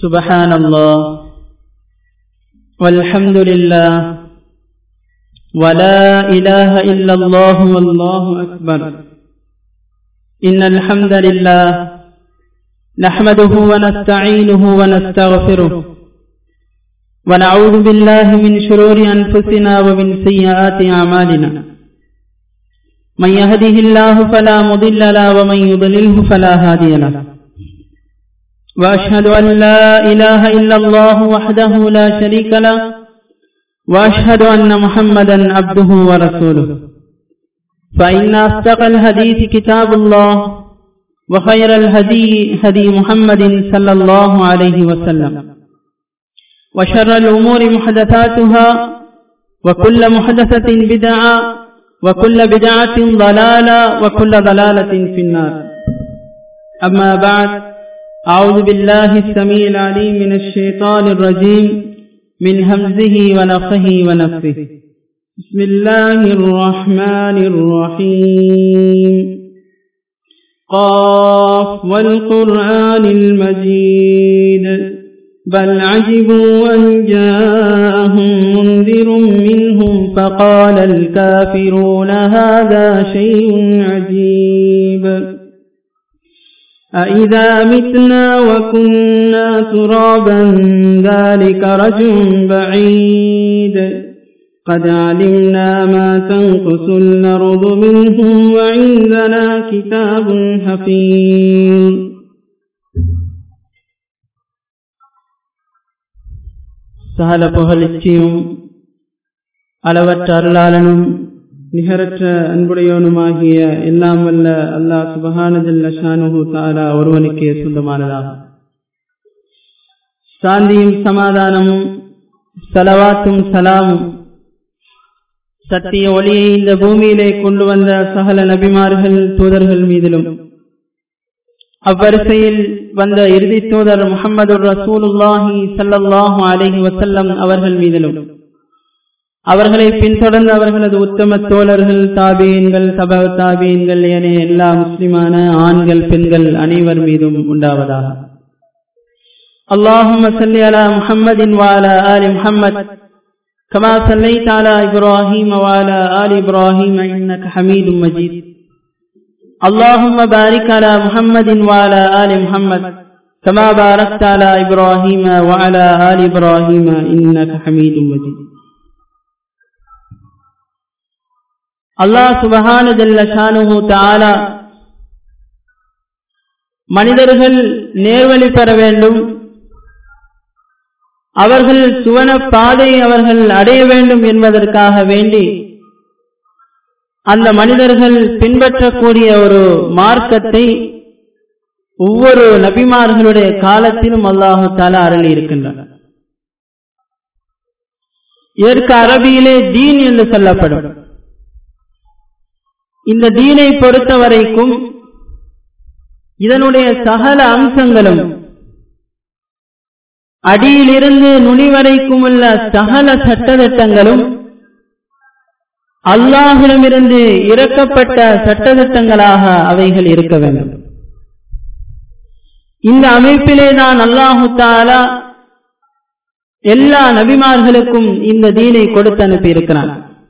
سبحان الله والحمد لله ولا إله إلا الله والله أكبر إن الحمد لله نحمده ونستعينه ونستغفره ونعوذ بالله من شرور أنفسنا ومن سيئات أعمالنا من يهده الله فلا مضل له ومن يضلله فلا هادي له وأشهد أن لا إله إلا الله وحده لا شريك له وأشهد أن محمدا عبده ورسوله فإن أصدق الحديث كتاب الله وخير الهدي هدي محمد صلى الله عليه وسلم وشر الأمور محدثاتها وكل محدثة بدعة وكل بدعة ضلالة وكل ضلالة في النار أما بعد أعوذ بالله السميع العليم من الشيطان الرجيم من همزه ونفخه ونفثه بسم الله الرحمن الرحيم قاف والقرآن المجيد بل عجبوا أن جاءهم منذر منهم فقال الكافرون هذا شيء عجيب أإذا متنا وكنا ترابا ذلك رجل بعيد قد علمنا ما تنقص الأرض منهم وعندنا كتاب حفيظ சகல புகழ்ச்சியும் அளவற்ற அருளாளனும் நிகரற்ற அன்புடையவனுமாகிய எல்லாம் வல்ல அல்லாஹ் சுபஹானஜல்ல ஷானுஹு தாரா ஒருவனுக்கே சொந்தமானதாகும் சாந்தியும் சமாதானமும் சலவாத்தும் சலாமும் சத்திய ஒளியை இந்த பூமியிலே கொண்டு வந்த சகல நபிமார்கள் தூதர்கள் மீதிலும் அவ்வரிசையில் வந்த இறுதி தூதர் முகமது ரசூலுல்லாஹி சல்லாஹு அலஹி வசல்லம் அவர்கள் மீதிலும் அவர்களை பின்தொடர்ந்து அவர்களது உத்தம தோழர்கள் தாபீன்கள் சப தாபீன்கள் என எல்லா முஸ்லிமான ஆண்கள் பெண்கள் அனைவர் மீதும் உண்டாவதாக اللهم صل على محمد وعلى آل محمد كما صليت على إبراهيم وعلى آل إبراهيم إنك حميد مجيد اللهم بارك على محمد وعلى آل محمد كما باركت على إبراهيم وعلى آل إبراهيم إنك حميد مجيد அல்லாஹ் சுபஹான ஜல்ல ஷானுஹு தாலா மனிதர்கள் நேர்வழி பெற வேண்டும் அவர்கள் சுவன பாதை அவர்கள் அடைய வேண்டும் என்பதற்காக வேண்டி அந்த மனிதர்கள் பின்பற்றக்கூடிய ஒரு மார்க்கத்தை ஒவ்வொரு நபிமார்களுடைய காலத்திலும் அல்லாஹு தாலா அருளி இருக்கின்றனர் இதற்கு அரபியிலே தீன் என்று சொல்லப்படும் இந்த தீனை பொறுத்த வரைக்கும் இதனுடைய சகல அம்சங்களும் அடியிலிருந்து நுனி வரைக்கும் உள்ள சகல சட்டத்திட்டங்களும் அல்லாஹிடமிருந்து இறக்கப்பட்ட சட்டத்திட்டங்களாக அவைகள் இருக்க வேண்டும் இந்த அமைப்பிலே தான் அல்லாஹு தாலா எல்லா நபிமார்களுக்கும் இந்த தீனை கொடுத்து அனுப்பி இருக்கிறான்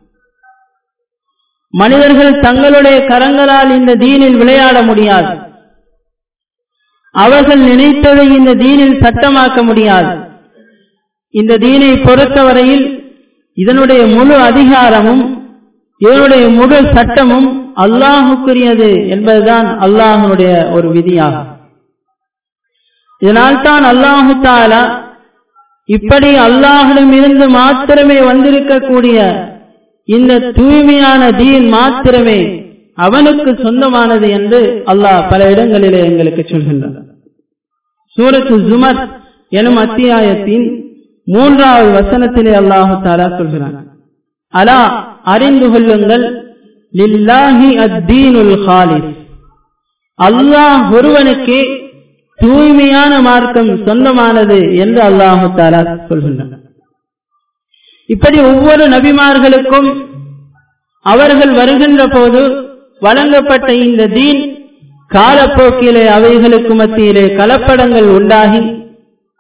மனிதர்கள் தங்களுடைய கரங்களால் இந்த தீனில் விளையாட முடியாது அவர்கள் நினைத்ததை இந்த தீனில் சட்டமாக்க முடியாது இந்த தீனை பொறுத்தவரையில் இதனுடைய முழு அதிகாரமும் இதனுடைய முழு சட்டமும் அல்லாஹுக்குரியது என்பதுதான் அல்லாஹனுடைய ஒரு விதியாகும் இதனால் தான் அல்லாஹு தாலா இப்படி அல்லாஹிடம் இருந்து மாத்திரமே வந்திருக்கக்கூடிய இந்த தூய்மையான தீன் மாத்திரமே அவனுக்கு சொந்தமானது என்று அல்லாஹ் பல இடங்களிலே எங்களுக்கு சொல்கின்றார் சூரத்து ஜுமர் எனும் அத்தியாயத்தின் மூன்றாவது வசனத்திலே அல்லாஹு தாலா சொல்கிறான் அலா அறிந்து கொள்ளுங்கள் லில்லாஹி அத்தீனுல் ஹாலிஸ் அல்லாஹ் ஒருவனுக்கே தூய்மையான மார்க்கம் சொந்தமானது என்று அல்லாஹு தாலா சொல்கின்றான் இப்படி ஒவ்வொரு நபிமார்களுக்கும் அவர்கள் வருகின்ற போது வழங்கப்பட்ட இந்த தீன் காலப்போக்கிலே அவைகளுக்கு மத்தியிலே கலப்படங்கள் உண்டாகி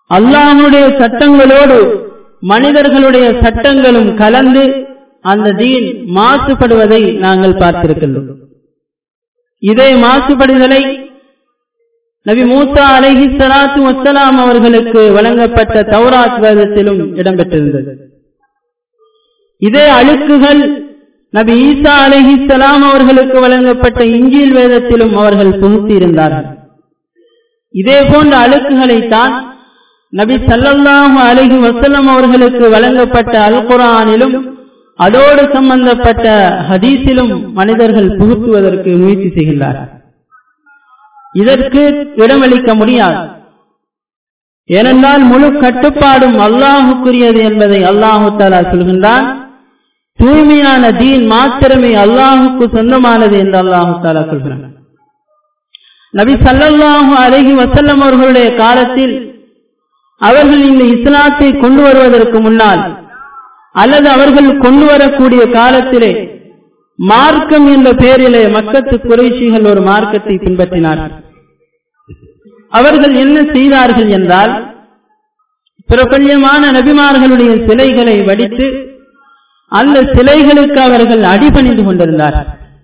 அல்லாஹனுடைய சட்டங்களோடு மனிதர்களுடைய சட்டங்களும் கலந்து அந்த தீன் மாசுபடுவதை நாங்கள் பார்த்திருக்கின்றோம் இதே மாசுபடுதலை நபி மூசா அலஹி சலாத்து வசலாம் அவர்களுக்கு வழங்கப்பட்ட தௌராத் வேதத்திலும் இடம்பெற்றிருந்தது இதே அழுக்குகள் நபி ஈசா அலஹி சலாம் அவர்களுக்கு வழங்கப்பட்ட இஞ்சில் வேதத்திலும் அவர்கள் புகுத்தி இருந்தார்கள் இதே போன்ற அழுக்குகளைத்தான் நபி சல்லல்லாஹு அலஹி வசல்லம் அவர்களுக்கு வழங்கப்பட்ட அல் குரானிலும் அதோடு சம்பந்தப்பட்ட ஹதீஸிலும் மனிதர்கள் புகுத்துவதற்கு முயற்சி செய்கின்றார்கள் இதற்கு இடமளிக்க முடியாது ஏனென்றால் முழு கட்டுப்பாடும் அல்லாஹுக்குரியது என்பதை அல்லாஹு தாலா சொல்கின்றான் தூய்மையான தீன் மாத்திரமே அல்லாஹுக்கு சொந்தமானது என்று அல்லாஹு தாலா சொல்கிறான் நபி சல்லல்லாஹு அலஹி வசல்லம் அவர்களுடைய காலத்தில் அவர்கள் இந்த இஸ்லாத்தை கொண்டு வருவதற்கு முன்னால் அல்லது அவர்கள் கொண்டு வரக்கூடிய காலத்திலே மார்க்கம் என்ற பெயரிலே மக்கத்து குறைஷிகள் ஒரு மார்க்கத்தை பின்பற்றினார்கள் அவர்கள் என்ன செய்தார்கள் என்றால் பிரபல்யமான நபிமார்களுடைய சிலைகளை வடித்து அந்த சிலைகளுக்கு அவர்கள் அடிபணிந்து கொண்டிருந்தார்கள்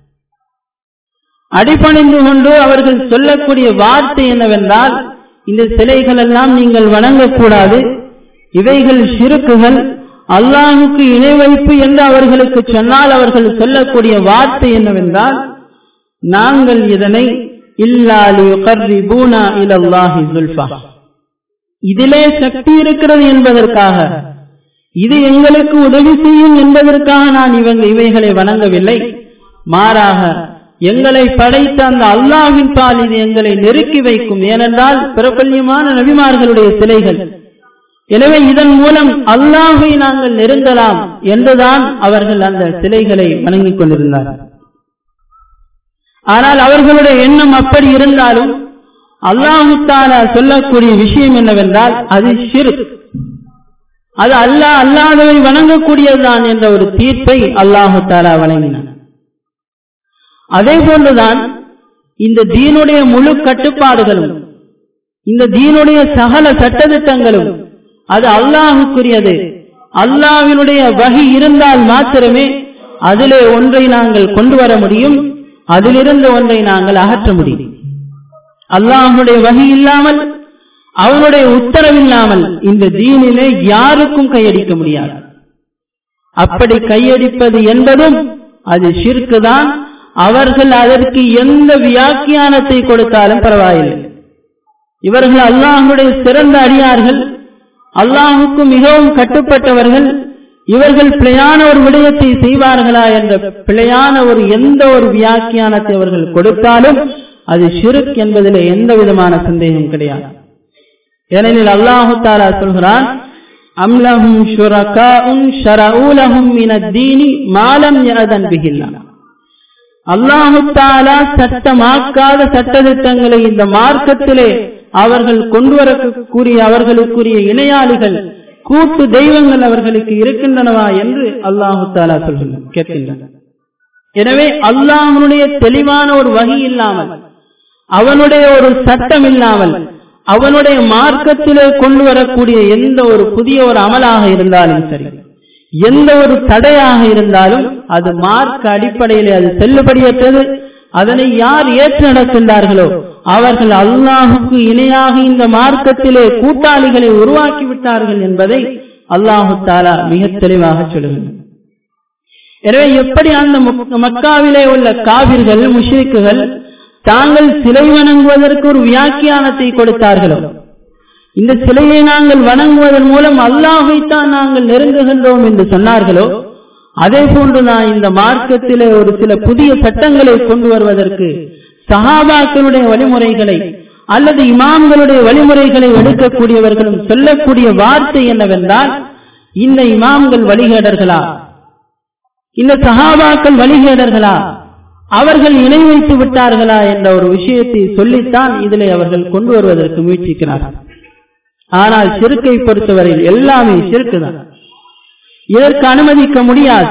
அடிபணிந்து கொண்டு அவர்கள் சொல்லக்கூடிய வார்த்தை என்னவென்றால் இந்த சிலைகள் எல்லாம் நீங்கள் வணங்கக்கூடாது இவைகள் சிறுக்குகள் அல்லாஹுக்கு இணை வைப்பு என்று அவர்களுக்கு சொன்னால் அவர்கள் சொல்லக்கூடிய வார்த்தை என்னவென்றால் நாங்கள் இதனை இதிலே சக்தி இருக்கிறது என்பதற்காக இது எங்களுக்கு உதவி செய்யும் என்பதற்காக நான் இவங்க இவைகளை வணங்கவில்லை மாறாக எங்களை படைத்த அந்த அல்லாஹின் பால் இது எங்களை நெருக்கி வைக்கும் ஏனென்றால் பிரபல்யமான நபிமார்களுடைய சிலைகள் எனவே இதன் மூலம் அல்லாஹை நாங்கள் நெருங்கலாம் என்றுதான் அவர்கள் அந்த சிலைகளை வணங்கிக் கொண்டிருந்தார்கள் ஆனால் அவர்களுடைய எண்ணம் அப்படி இருந்தாலும் அல்லாஹு தாலா சொல்லக்கூடிய விஷயம் என்னவென்றால் அது ஷிர் அது அல்லாஹ் அல்லாதவை வணங்கக்கூடியதுதான் என்ற ஒரு தீர்ப்பை அல்லாஹு தாலா வழங்கினான் அதே போன்றுதான் இந்த தீனுடைய முழு கட்டுப்பாடுகளும் இந்த தீனுடைய சகல சட்டத்திட்டங்களும் அது அல்லாஹுக்குரியது அல்லாவினுடைய வகை இருந்தால் மாத்திரமே அதிலே ஒன்றை நாங்கள் கொண்டு வர முடியும் அதிலிருந்து ஒன்றை நாங்கள் அகற்ற முடியும் அல்லாஹனுடைய வகை இல்லாமல் அவனுடைய உத்தரவில்லாமல் இந்த தீனிலே யாருக்கும் கையடிக்க முடியாது அப்படி கையடிப்பது என்பதும் அது ஷிர்குதான் அவர்கள் அதற்கு எந்த வியாக்கியானத்தை கொடுத்தாலும் பரவாயில்லை இவர்கள் அல்லாஹுடைய சிறந்த அடியார்கள் அல்லாஹுக்கு மிகவும் கட்டுப்பட்டவர்கள் இவர்கள் பிழையான ஒரு விடயத்தை செய்வார்களா என்ற பிழையான ஒரு எந்த ஒரு வியாக்கியானத்தை அவர்கள் கொடுத்தாலும் அது ஷிருக் என்பதில் எந்த விதமான சந்தேகம் கிடையாது ஏனெனில் அல்லாஹு தாலா சொல்கிறான் அம்லஹும் ஷுரகாஉம் ஷரஊலஹும் மினத் தீனி மாலம் யஅதன் பிஹில்லா அல்லாஹு தாலா சட்டமாக்காத சட்டத்திட்டங்களை இந்த மார்க்கத்திலே அவர்கள் கொண்டு வரக்கூடிய அவர்களுக்குரிய இணையாளிகள் கூட்டு தெய்வங்கள் அவர்களுக்கு இருக்கின்றனவா என்று அல்லாஹு தாலா சொல்கின்றன கேட்கின்றன எனவே அல்லாஹனுடைய தெளிவான ஒரு வகை இல்லாமல் அவனுடைய ஒரு சட்டம் இல்லாமல் அவனுடைய மார்க்கத்திலே கொண்டு வரக்கூடிய எந்த ஒரு புதிய ஒரு அமலாக இருந்தாலும் சரி எந்த ஒரு தடையாக இருந்தாலும் அது மார்க்க அடிப்படையிலே அது செல்லுபடியற்றது அதனை யார் ஏற்று நடக்கின்றார்களோ அவர்கள் அல்லாஹுக்கு இணையாக இந்த மார்க்கத்திலே கூட்டாளிகளை உருவாக்கி விட்டார்கள் என்பதை அல்லாஹு தாலா மிக தெளிவாக சொல்லுகின்றனர் எனவே எப்படி அந்த மக்காவிலே உள்ள காவிர்கள் முஷிக்குகள் தாங்கள் சிலை வணங்குவதற்கு ஒரு வியாக்கியானத்தை கொடுத்தார்களோ இந்த சிலையை நாங்கள் வணங்குவதன் மூலம் அல்லாஹைத்தான் நாங்கள் நெருங்குகின்றோம் என்று சொன்னார்களோ அதே போன்று நான் இந்த மார்க்கத்திலே ஒரு சில புதிய சட்டங்களை கொண்டு வருவதற்கு சஹாபாக்களுடைய வழிமுறைகளை அல்லது இமாம்களுடைய வழிமுறைகளை எடுக்கக்கூடியவர்களும் சொல்லக்கூடிய வார்த்தை என்னவென்றால் இந்த இமாம்கள் வழிகேடர்களா இந்த சஹாபாக்கள் வழிகேடர்களா அவர்கள் இணை வைத்து விட்டார்களா என்ற ஒரு விஷயத்தை சொல்லித்தான் இதிலே அவர்கள் கொண்டு வருவதற்கு முயற்சிக்கிறார்கள் ஆனால் சிறுக்கை பொறுத்தவரையில் எல்லாமே சிறுக்குதான் இதற்கு அனுமதிக்க முடியாது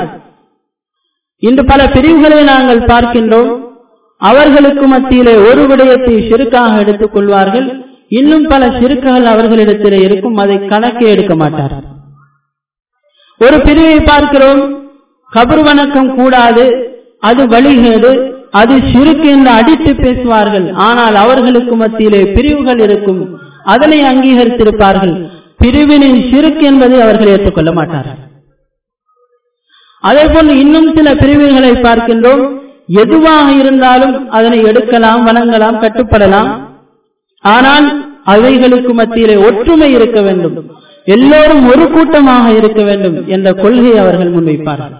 இன்று பல பிரிவுகளை நாங்கள் பார்க்கின்றோம் அவர்களுக்கு மத்தியிலே ஒரு விடயத்தை சிறுக்காக எடுத்துக் கொள்வார்கள் இன்னும் பல சிறுக்குகள் அவர்களிடத்தில் இருக்கும் அதை கணக்கே எடுக்க மாட்டார் ஒரு பிரிவை பார்க்கிறோம் கபர் வணக்கம் கூடாது அது வழிகேடு அது சிறுக்கு என்று அடித்து பேசுவார்கள் ஆனால் அவர்களுக்கு மத்தியிலே பிரிவுகள் இருக்கும் அதனை அங்கீகரித்திருப்பார்கள் பிரிவினின் சிறுக்கு என்பதை அவர்கள் ஏற்றுக்கொள்ள மாட்டார்கள் அதே போன்று இன்னும் சில பிரிவுகளை பார்க்கின்றோம் எதுவாக இருந்தாலும் அதனை எடுக்கலாம் வணங்கலாம் கட்டுப்படலாம் ஆனால் அவைகளுக்கு மத்தியிலே ஒற்றுமை இருக்க வேண்டும் எல்லோரும் ஒரு கூட்டமாக இருக்க வேண்டும் என்ற கொள்கையை அவர்கள் முன்வைப்பார்கள்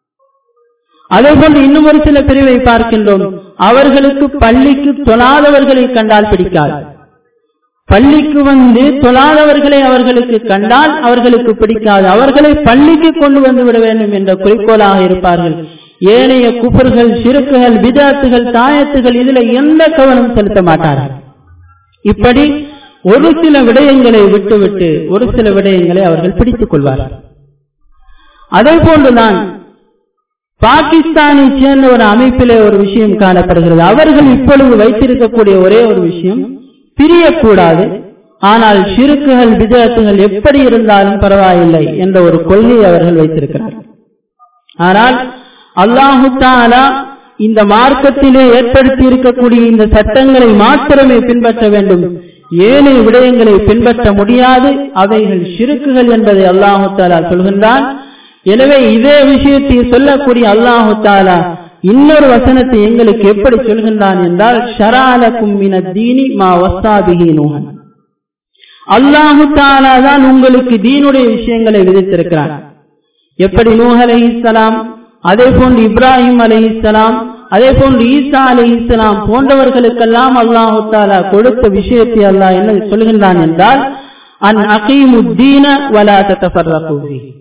அதே போன்று இன்னும் ஒரு சில பிரிவை பார்க்கின்றோம் அவர்களுக்கு பள்ளிக்கு தொழாதவர்களை கண்டால் பிடிக்காது பள்ளிக்கு வந்து தொழாதவர்களை அவர்களுக்கு கண்டால் அவர்களுக்கு பிடிக்காது அவர்களை பள்ளிக்கு கொண்டு வந்து விட வேண்டும் என்ற குறிக்கோளாக இருப்பார்கள் ஏனைய குப்பர்கள் சிறுக்குகள் விதாத்துகள் தாயத்துகள் இதுல எந்த கவனம் செலுத்த மாட்டார்கள் இப்படி ஒரு சில விடயங்களை விட்டுவிட்டு ஒரு சில விடயங்களை அவர்கள் பிடித்துக் கொள்வார்கள் அதே போன்றுதான் பாகிஸ்தானை சேர்ந்த ஒரு அமைப்பிலே ஒரு விஷயம் காணப்படுகிறது அவர்கள் இப்பொழுது வைத்திருக்கக்கூடிய ஒரே ஒரு விஷயம் பிரியக்கூடாது ஆனால் சிறுக்குகள் விஜயத்துகள் எப்படி இருந்தாலும் பரவாயில்லை என்ற ஒரு கொள்கையை அவர்கள் வைத்திருக்கிறார்கள் ஆனால் அல்லாஹு தாலா இந்த மார்க்கத்திலே ஏற்படுத்தி இருக்கக்கூடிய இந்த சட்டங்களை மாத்திரமே பின்பற்ற வேண்டும் ஏனைய விடயங்களை பின்பற்ற முடியாது அவைகள் சிறுக்குகள் என்பதை அல்லாஹு தாலா சொல்கின்றான் எனவே இதே விஷயத்தை சொல்லக்கூடிய அல்லாஹு தாலா இன்னொரு வசனத்தை எங்களுக்கு எப்படி சொல்கின்றான் என்றால் ஷராலக்கும் மின தீனி மா வஸ்தாபிகி நூஹன் அல்லாஹு தாலா தான் உங்களுக்கு தீனுடைய விஷயங்களை விதித்திருக்கிறான் எப்படி நூஹ் அலைஹிஸ்ஸலாம் அதே போன்று இப்ராஹிம் அலைஹிஸ்ஸலாம் அதே போன்று ஈசா அலைஹிஸ்ஸலாம் போன்றவர்களுக்கெல்லாம் அல்லாஹு தாலா கொடுத்த விஷயத்தை அல்லாஹ் என்ன சொல்கின்றான் என்றால் அன் அகீமு தீன வலா தத்தஃபர்ரகு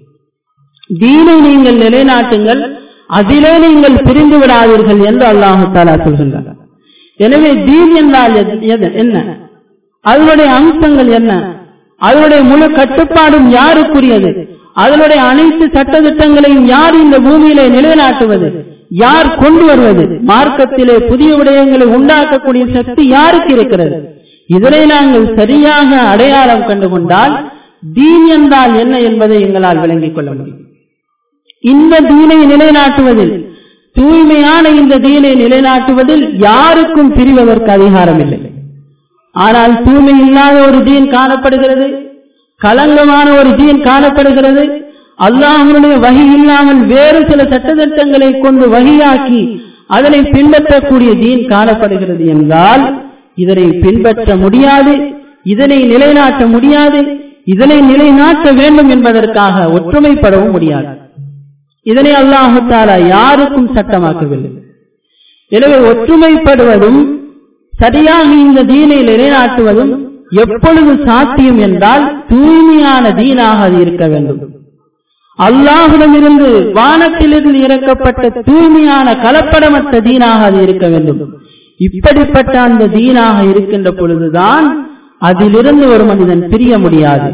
தீனை நீங்கள் நிலைநாட்டுங்கள் அதிலே நீங்கள் பிரிந்து விடாதீர்கள் என்று அல்லாஹு தாலா சொல்கின்றார் எனவே தீன் என்றால் என்ன அதனுடைய அம்சங்கள் என்ன அதனுடைய முழு கட்டுப்பாடும் யாருக்குரியது அதனுடைய அனைத்து சட்டத்திட்டங்களையும் யார் இந்த பூமியிலே நிலைநாட்டுவது யார் கொண்டு வருவது மார்க்கத்திலே புதிய விடயங்களை உண்டாக்கக்கூடிய சக்தி யாருக்கு இருக்கிறது இதனை நாங்கள் சரியாக அடையாளம் கண்டுகொண்டால் தீன் என்றால் என்ன என்பதை எங்களால் விளங்கிக் கொள்ள முடியும் இந்த தீனை நிலைநாட்டுவதில் தூய்மையான இந்த தீனை நிலைநாட்டுவதில் யாருக்கும் பிரிவதற்கு அதிகாரம் இல்லை ஆனால் தூய்மை இல்லாத ஒரு தீன் காணப்படுகிறது களங்கமான ஒரு தீன் காணப்படுகிறது அல்லாஹனுடைய வகை இல்லாமல் வேறு சில சட்டத்திட்டங்களை கொண்டு வகையாக்கி அதனை பின்பற்றக்கூடிய தீன் காணப்படுகிறது என்றால் இதனை பின்பற்ற முடியாது இதனை நிலைநாட்ட முடியாது இதனை நிலைநாட்ட வேண்டும் என்பதற்காக ஒற்றுமைப்படவும் முடியாது இதனை அல்லாஹு தாலா யாருக்கும் சட்டமாக்கவில்லை எனவே ஒற்றுமைப்படுவதும் சரியாக இந்த தீனை நிலைநாட்டுவதும் எப்பொழுது சாத்தியம் என்றால் தூய்மையான தீனாக அது இருக்க வேண்டும் அல்லாஹுடமிருந்து வானத்திலிருந்து இறக்கப்பட்ட தூய்மையான கலப்படமற்ற தீனாக அது இருக்க வேண்டும் இப்படிப்பட்ட அந்த தீனாக இருக்கின்ற பொழுதுதான் அதிலிருந்து ஒரு மனிதன் பிரிய முடியாது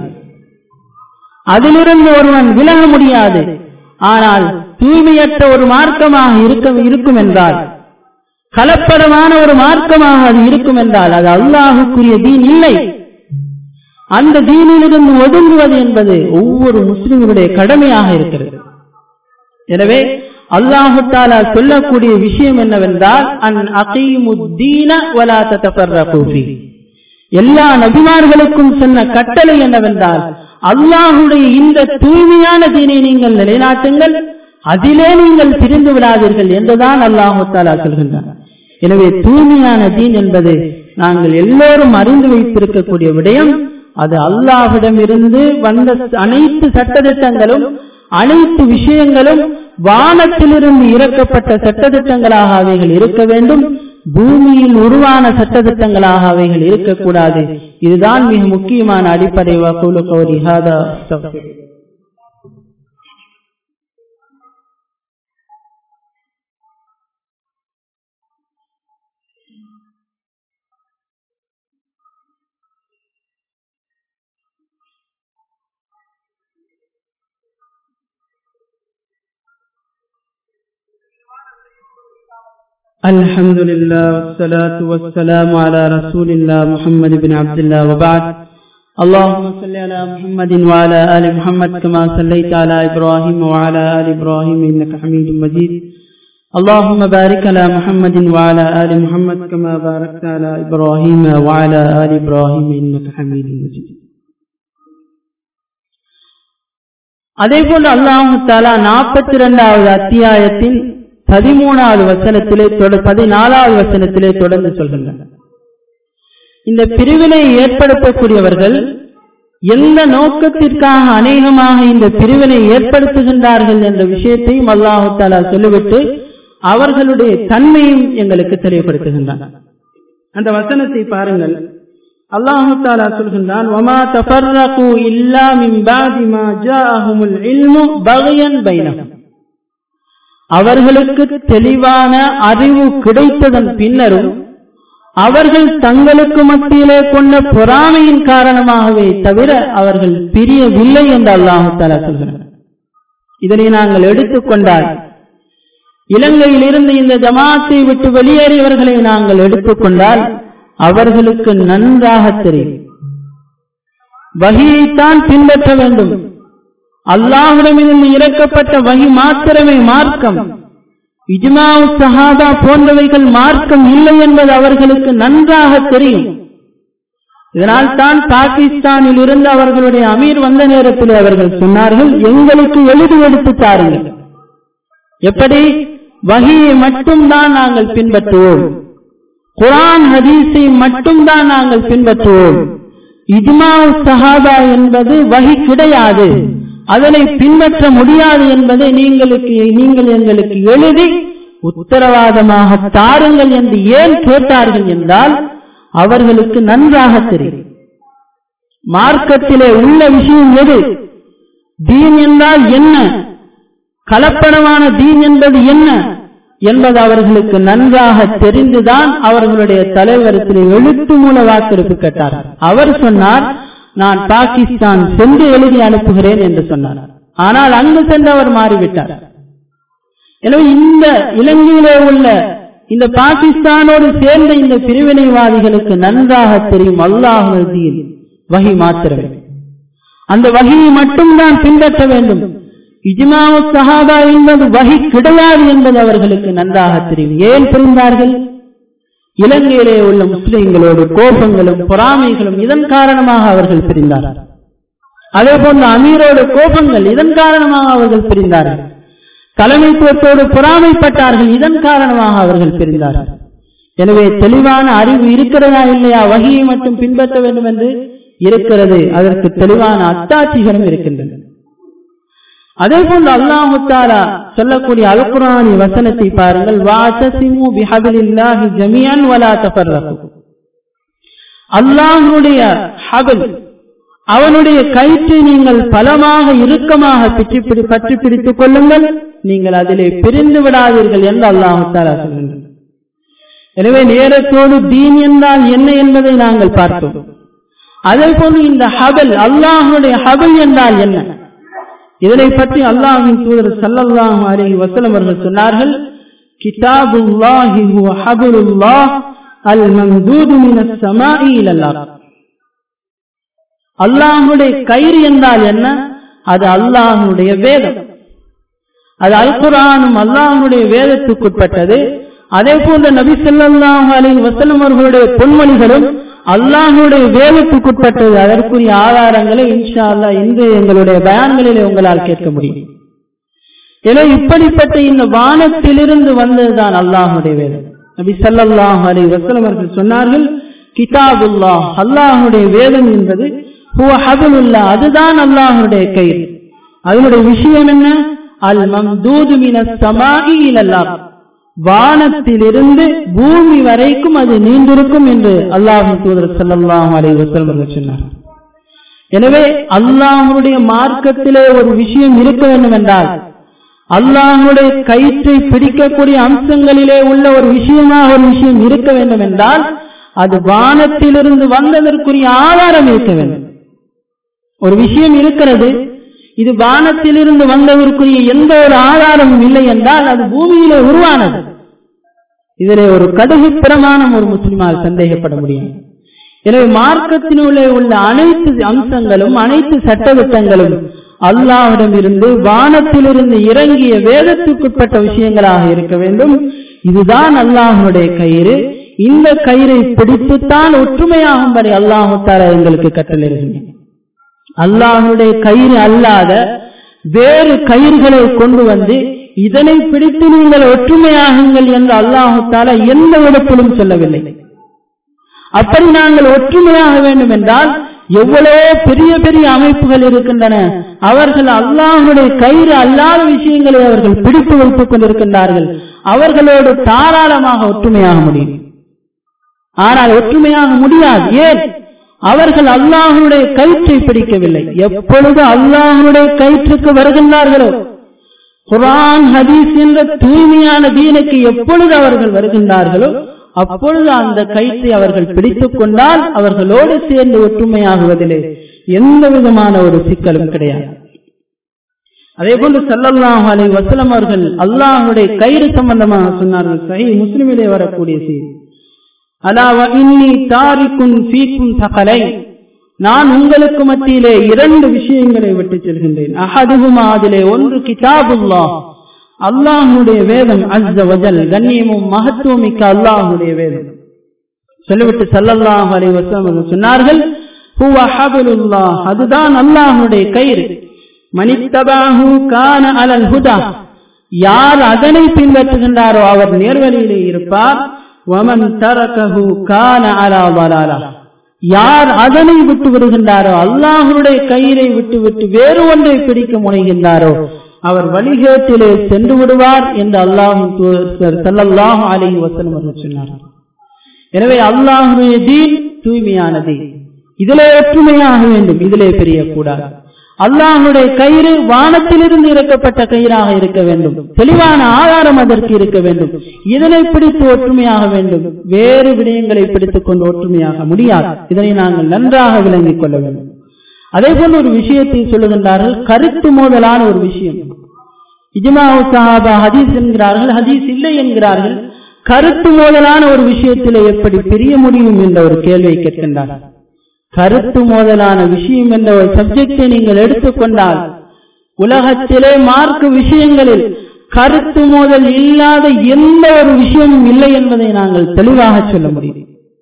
அதிலிருந்து ஒருவன் விலக முடியாது ஆனால் தூய்மையற்ற ஒரு மார்க்கமாக இருக்க இருக்கும் என்றால் கலப்படமான ஒரு மார்க்கமாக அது இருக்கும் என்றால் அது அல்லாஹுக்குரிய தீன் இல்லை அந்த தீனிலிருந்து ஒதுங்குவது என்பது ஒவ்வொரு முஸ்லிம்களுடைய கடமையாக இருக்கிறது எனவே அல்லாஹு தாலா சொல்லக்கூடிய விஷயம் என்னவென்றால் அன் அகீமுத்தீன வலா தத்தபர்ரகு எல்லா நபிமார்களுக்கும் சொன்ன கட்டளை என்னவென்றால் அல்லாஹுடைய இந்த தூய்மையான தீனை நீங்கள் நிலைநாட்டுங்கள் அதிலே நீங்கள் பிரிந்து விடாதீர்கள் என்றுதான் அல்லாஹு தாலா சொல்கின்றார் எனவே தூய்மையான தீன் என்பது நாங்கள் எல்லோரும் அறிந்து வைத்திருக்கக்கூடிய விடயம் அது அல்லாஹிடமிருந்து வந்த அனைத்து சட்டத்திட்டங்களும் அனைத்து விஷயங்களும் வானத்திலிருந்து இறக்கப்பட்ட சட்டத்திட்டங்களாக அவைகள் இருக்க வேண்டும் பூமியில் உருவான சட்டத்திட்டங்களாக அவைகள் இருக்கக்கூடாது இதுதான் மிக முக்கியமான அடிப்படை வக்கூலு கௌரி ஹாதா الحمد لله والصلاة والسلام على رسول الله محمد بن عبد الله وبعد اللهم صل على محمد وعلى آل محمد كما صليت على إبراهيم وعلى آل إبراهيم إنك حميد مجيد اللهم بارك على محمد وعلى آل محمد كما باركت على إبراهيم وعلى آل إبراهيم إنك حميد مجيد அதே போல அல்லாஹு தாலா நாற்பத்தி இரண்டாவது அத்தியாயத்தின் பதிமூணாவது வசனத்திலே பதினாலாவது வசனத்திலே தொடர்ந்து சொல்கின்றனர் இந்த பிரிவினை ஏற்படுத்தக்கூடியவர்கள் எந்த நோக்கத்திற்காக அநேகமாக இந்த பிரிவினை ஏற்படுத்துகின்றார்கள் என்ற விஷயத்தையும் அல்லாஹு தாலா சொல்லிவிட்டு அவர்களுடைய தன்மையும் எங்களுக்கு தெளிவுபடுத்துகின்றார் அந்த வசனத்தை பாருங்கள் அல்லாஹு தாலா சொல்கின்றான் வமா தஃபர்ரகு இல்லா மின் பாதி மா ஜாஅஹுமுல் இல்மு பகயன் பைனஹும் அவர்களுக்கு தெளிவான அறிவு கிடைத்ததன் பின்னரும் அவர்கள் தங்களுக்கு மத்தியிலே கொண்ட பொறாமையின் காரணமாகவே தவிர அவர்கள் பிரியவில்லை என்று அல்லாஹு தாலா சொல்கிறார் இதனை நாங்கள் எடுத்துக்கொண்டால் இலங்கையில் இருந்து இந்த ஜமாத்தை விட்டு வெளியேறியவர்களை நாங்கள் எடுத்துக்கொண்டால் அவர்களுக்கு நன்றாக தெரியும் வகியைத்தான் பின்பற்ற வேண்டும் அல்லாஹுடமிருந்து இறக்கப்பட்ட வகி மாத்திரமே மார்க்கம் இஜ்மாவு சஹாதா போன்றவைகள் மார்க்கம் இல்லை என்பது அவர்களுக்கு நன்றாக தெரியும் இதனால் தான் பாகிஸ்தானில் இருந்து அவர்களுடைய அமீர் வந்த நேரத்தில் அவர்கள் சொன்னார்கள் எங்களுக்கு எழுதி எடுத்து தாருங்கள் எப்படி வகியை மட்டும்தான் நாங்கள் பின்பற்றுவோம் குரான் ஹதீஸை மட்டும்தான் நாங்கள் பின்பற்றுவோம் இஜ்மாவு சஹாதா என்பது வகி கிடையாது அதனை பின்பற்ற முடியாது என்பதை நீங்களுக்கு நீங்கள் எங்களுக்கு எழுதி உத்தரவாதமாக தாருங்கள் என்று ஏன் கேட்டார்கள் என்றால் அவர்களுக்கு நன்றாக தெரியும் மார்க்கத்திலே உள்ள விஷயம் எது தீன் என்றால் என்ன கலப்படமான தீன் என்பது என்ன என்பது அவர்களுக்கு நன்றாக தெரிந்துதான் அவர்களுடைய தலைவரத்திலே எழுத்து மூல வாக்கெடுப்பு கேட்டார் அவர் சொன்னார் நான் பாகிஸ்தான் சென்று எழுதி அனுப்புகிறேன் என்று சொன்னார் ஆனால் அங்கு சென்று அவர் மாறிவிட்டார் எனவே இந்த இலங்கையிலே உள்ள இந்த பாகிஸ்தானோடு சேர்ந்த இந்த பிரிவினைவாதிகளுக்கு நன்றாக தெரியும் அல்லாஹுதீன் வகி மாத்திரமே அந்த வகையை மட்டும்தான் பின்பற்ற வேண்டும் இஜ்மாவு சஹாபா என்பது வகி கிடையாது என்பது அவர்களுக்கு நன்றாக தெரியும் ஏன் புரிந்தார்கள் இலங்கையிலே உள்ள முஸ்லிம்களோடு கோபங்களும் பொறாமைகளும் இதன் காரணமாக அவர்கள் பிரிந்தார்கள் அதே போன்ற அமீரோடு கோபங்கள் இதன் காரணமாக அவர்கள் பிரிந்தார்கள் தலைமைத்துவத்தோடு பொறாமைப்பட்டார்கள் இதன் காரணமாக அவர்கள் பிரிந்தார்கள் எனவே தெளிவான அறிவு இருக்கிறதா இல்லையா வகையை மட்டும் பின்பற்ற வேண்டும் என்று இருக்கிறது அதற்கு தெளிவான அத்தாட்சிகளும் இருக்கின்றன அதே போன்று அல்லாஹு தாலா சொல்லக்கூடிய அல்குரானி வசனத்தை பாருங்கள் வாசசிமு பிஹபிலில்லாஹி ஜமியன் வலா தஃபர்ரகு அல்லாஹ்வுடைய ஹபல் அவனுடைய கயிற்றை நீங்கள் பலமாக இறுக்கமாக பற்றி பற்றி பிடித்துக் கொள்ளுங்கள் நீங்கள் அதிலே பிரிந்து விடாதீர்கள் என்று அல்லாஹு தாலா சொல்கின்றனர் எனவே நேரத்தோடு தீன் என்றால் என்ன என்பதை நாங்கள் பார்த்தோம் அதே போன்று இந்த ஹபல் அல்லாஹுடைய ஹபல் என்றால் என்ன இதனை பற்றி அல்லாஹின் தூதர் சல்லல்லாஹு அலைஹி வஸல்லம் அவர்கள் சொன்னார்கள் கிதாபுல்லாஹி ஹுவ ஹபலுல்லாஹ் அல் மம்தூது மினஸ் ஸமாஇ இலல் அர்த் அல்லாஹ்வுடைய கயிறு என்றால் என்ன அது அல்லாஹ்வுடைய வேதம் அது அல் குர்ஆனும் அல்லாஹ்வுடைய வேதத்துக்குட்பட்டது அதே போன்ற நபி ஸல்லல்லாஹு அலைஹி வஸல்லம் அவர்களுடைய பொன்மொழிகளும் அல்லாஹுடைய வேதத்துக்குட்பட்டது அதற்குரிய ஆதாரங்களை இன்ஷா அல்லா இன்று எங்களுடைய பயான்களிலே உங்களால் கேட்க முடியும் எனவே இப்படிப்பட்ட இந்த வானத்திலிருந்து வந்ததுதான் அல்லாஹுடைய வேதம் நபி சல்லாஹ் அலி வசலம் அவர்கள் சொன்னார்கள் கிதாபுல்லாஹ் அல்லாஹுடைய வேதம் என்பது ஹபுல்லா அதுதான் அல்லாஹுடைய கயிறு அதனுடைய விஷயம் என்ன அல் மம்தூது மின சமாகி இலல்லாம் வானத்திலிருந்து பூமி வரைக்கும் அது நீண்டிருக்கும் என்று அல்லாஹு தூதர் சல்லாஹ் அலை வசல்லம் சொன்னார் எனவே அல்லாஹனுடைய மார்க்கத்திலே ஒரு விஷயம் இருக்க வேண்டும் என்றால் அல்லாஹனுடைய கயிற்றை பிடிக்கக்கூடிய அம்சங்களிலே உள்ள ஒரு விஷயமாக ஒரு விஷயம் இருக்க வேண்டும் என்றால் அது வானத்திலிருந்து வந்ததற்குரிய ஆதாரம் இருக்க வேண்டும் ஒரு விஷயம் இருக்கிறது இது வானத்திலிருந்து வந்ததற்குரிய எந்த ஒரு ஆதாரமும் இல்லை என்றால் அது பூமியிலே உருவானது இதிலே ஒரு கடுகு பிரமாணம் ஒரு முஸ்லிமால் சந்தேகப்பட முடியும் எனவே மார்க்கத்தினுள்ளே உள்ள அனைத்து அம்சங்களும் அனைத்து சட்டத்திட்டங்களும் அல்லாஹிடம் இருந்து வானத்திலிருந்து இறங்கிய வேதத்துக்குட்பட்ட விஷயங்களாக இருக்க வேண்டும் இதுதான் அல்லாஹனுடைய கயிறு இந்த கயிறை பிடித்துத்தான் ஒற்றுமையாகும்படி அல்லாஹு தாரா எங்களுக்கு கட்டளையிடுகின்றன அல்லாஹனுடைய கயிறு அல்லாத வேறு கயிறுகளை கொண்டு வந்து இதனை பிடித்து நீங்கள் ஒற்றுமையாகுங்கள் என்று அல்லாஹு தாலா எந்த இடத்திலும் சொல்லவில்லை அப்படி நாங்கள் ஒற்றுமையாக வேண்டும் என்றால் எவ்வளவோ பெரிய பெரிய அமைப்புகள் இருக்கின்றன அவர்கள் அல்லாஹுடைய கயிறு அல்லாத விஷயங்களை அவர்கள் பிடித்து வைத்துக் கொண்டிருக்கின்றார்கள் அவர்களோடு தாராளமாக ஒற்றுமையாக முடியும் ஆனால் ஒற்றுமையாக முடியாது ஏன் அவர்கள் அல்லாஹனுடைய கயிற்றை பிடிக்கவில்லை எப்பொழுது அல்லாஹனுடைய கயிற்றுக்கு வருகின்றார்களோ குரான் ஹதீஸ் என்ற தூய்மையான தீனுக்கு எப்பொழுது அவர்கள் வருகின்றார்களோ அப்பொழுது அந்த கயிற்றை அவர்கள் பிடித்துக் கொண்டால் அவர்களோடு சேர்ந்து ஒற்றுமையாகுவதிலே எந்த விதமான ஒரு சிக்கலும் கிடையாது அதே போன்று சல்லல்லாஹ் அலை வசலம் அவர்கள் அல்லாஹுடைய கயிறு சம்பந்தமாக சொன்னார்கள் சஹி முஸ்லிமிலே வரக்கூடிய செய்தி அலாவ இன்னி தாரிக்கும் ஃபீக்கும் தகலை நான் உங்களுக்கு மத்தியிலே இரண்டு விஷயங்களை விட்டு செல்கின்றேன் அஹதுகுமா அதிலே ஒன்று கிதாபுல்லா அல்லாஹுடைய வேதம் அஸ்த வஜல் கண்ணியமும் மகத்துவமிக்க அல்லாஹுடைய வேதம் சொல்லிவிட்டு சல்லல்லாஹு அலைஹி வஸல்லம் சொன்னார்கள் ஹுவ ஹபலுல்லாஹ் அதுதான் அல்லாஹ்வுடைய கயிறு மனித்தபாஹு கான அலல் ஹுதா யார் அதனை பின்பற்றுகின்றாரோ அவர் நேர்வழியிலே இருப்பார் வமன் தரகஹு கான அலா வலாலா யார் அதனை விட்டு விடுகின்றாரோ அல்லாஹனுடைய கயிறை விட்டு விட்டு வேறு ஒன்றை பிடிக்க முனைகின்றாரோ அவர் வழிகேட்டிலே சென்று விடுவார் என்று அல்லாஹும் சல்லல்லாஹு அலைஹி வஸல்லம் அவர்கள் சொன்னார் எனவே அல்லாஹுடைய தீன் தூய்மையானது இதிலே ஒற்றுமையாக வேண்டும் இதிலே பிரியக்கூடாது அல்லாஹனுடைய கயிறு வானத்திலிருந்து இறக்கப்பட்ட கயிறாக இருக்க வேண்டும் தெளிவான ஆதாரம் அதற்கு இருக்க வேண்டும் இதனை பிடித்து ஒற்றுமையாக வேண்டும் வேறு விடயங்களை பிடித்துக் கொண்டு ஒற்றுமையாக முடியாது இதனை நாங்கள் நன்றாக விளங்கிக் கொள்ள வேண்டும் அதே போல ஒரு விஷயத்தை சொல்லுகின்றார்கள் கருத்து மோதலான ஒரு விஷயம் இஜ்மாவு சஹாபா ஹதீஸ் என்கிறார்கள் ஹதீஸ் இல்லை என்கிறார்கள் கருத்து மோதலான ஒரு விஷயத்திலே எப்படி பிரிய முடியும் என்ற ஒரு கேள்வியை கேட்கின்றார்கள் கருத்து மோதலான விஷயம் என்ற ஒரு சப்ஜெக்டை நீங்கள் எடுத்துக்கொண்டால் உலகத்திலே மார்க் விஷயங்களில் கருத்து மோதல் இல்லாத எந்த ஒரு விஷயமும் இல்லை என்பதை நாங்கள் தெளிவாக சொல்ல முடியும்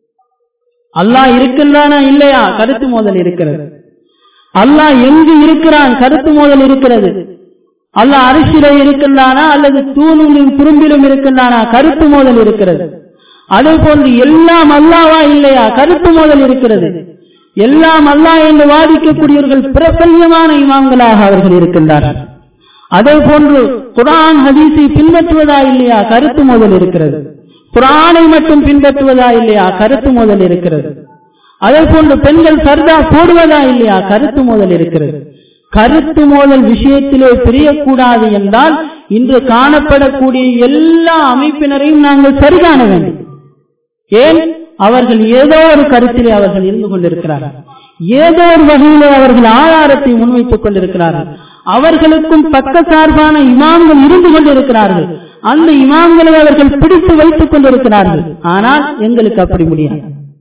அல்லாஹ் இருக்கின்றானா இல்லையா கருத்து மோதல் இருக்கிறது அல்லாஹ் எங்கு இருக்கிறான் கருத்து மோதல் இருக்கிறது அல்லாஹ் அரிசியில இருக்கின்றானா அல்லது தூணிலும் துரும்பிலும் இருக்கின்றானா கருத்து மோதல் இருக்கிறது அதே போன்று எல்லாம் அல்லாவா இல்லையா கருத்து மோதல் இருக்கிறது எல்லாம் அல்லாஹ் என்று வாதிக்கக்கூடியவர்கள் பிரபல்யமான இமாம்களாக அவர்கள் இருக்கின்றார்கள் அதே போன்று குரான் ஹதீஸை பின்பற்றுவதா இல்லையா கருத்து மோதல் இருக்கிறது குரானை மட்டும் பின்பற்றுவதா இல்லையா கருத்து மோதல் இருக்கிறது அதே போன்று பெண்கள் சர்தா போடுவதா இல்லையா கருத்து மோதல் இருக்கிறது கருத்து மோதல் விஷயத்திலே பிரியக்கூடாது என்றால் இன்று காணப்படக்கூடிய எல்லா அமைப்பினரையும் நாங்கள் சரிகாண வேண்டும் ஏன் அவர்கள் ஏதோ ஒரு கருத்திலே அவர்கள் இருந்து கொண்டிருக்கிறார்கள் ஏதோ ஒரு வகையிலே அவர்கள் ஆதாரத்தை முன்வைத்துக் கொண்டிருக்கிறார்கள் அவர்களுக்கும் பக்க சார்பான இமாம்கள் இருந்து கொண்டிருக்கிறார்கள் அந்த இமாம்களை அவர்கள் பிடித்து வைத்துக் கொண்டிருக்கிறார்கள் ஆனால் எங்களுக்கு அப்படி முடியாது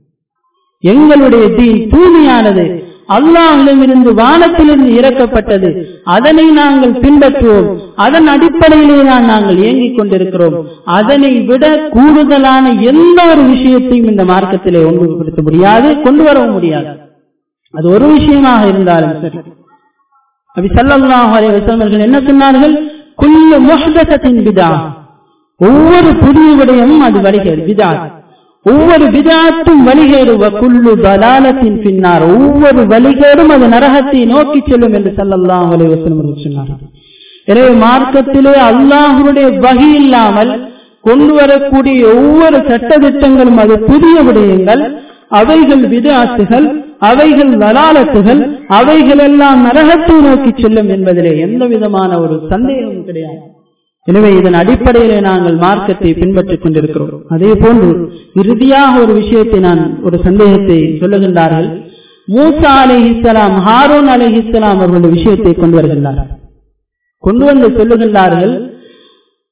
எங்களுடைய தீன் தூய்மையானது அல்லாஹிடமிருந்து வானத்திலிருந்து இறக்கப்பட்டது அதனை நாங்கள் பின்பற்றுவோம் அதன் அடிப்படையிலே தான் நாங்கள் இயங்கிக் கொண்டிருக்கிறோம் அதனை விட கூடுதலான எந்த ஒரு விஷயத்தையும் இந்த மார்க்கத்திலே ஒன்றுபடுத்த முடியாது கொண்டு வரவும் முடியாது அது ஒரு விஷயமாக இருந்தாலும் சரி அப்படி சல்லல்லாஹு அலைஹி வஸல்லம் என்ன சொன்னார்கள் குல்லு முஹ்தஸத்தின் பிதா ஒவ்வொரு புதிய விடயமும் அது வழிகேடு பிதா ஒவ்வொரு விதாத்தும் வழிகேடு குல்லு பலாலத்தின் பின்னார் ஒவ்வொரு வழிகேடும் அது நரகத்தை நோக்கி செல்லும் என்று சல்லல்லாஹு அலைஹி வஸல்லம் சொன்னார்கள் எனவே மார்க்கத்திலே அல்லாஹுடைய வகி இல்லாமல் கொண்டு வரக்கூடிய ஒவ்வொரு சட்டத்திட்டங்களும் அது புதிய விடயங்கள் அவைகள் விதாத்துகள் அவைகள் வலாலத்துகள் அவைகள் எல்லாம் நரகத்தை நோக்கி செல்லும் என்பதிலே எந்த விதமான ஒரு சந்தேகமும் கிடையாது எனவே இதன் அடிப்படையிலே நாங்கள் மார்க்கத்தை பின்பற்றிக் கொண்டிருக்கிறோம் அதே போன்று இறுதியாக ஒரு விஷயத்தை நான் ஒரு சந்தேகத்தை சொல்லுகின்றார்கள் மூசா அலை இஸ்லாம் ஹாரூன் அலை இஸ்லாம் அவர்களுடைய விஷயத்தை கொண்டு வருகின்றார்கள் கொண்டு வந்து சொல்லுகின்றார்கள்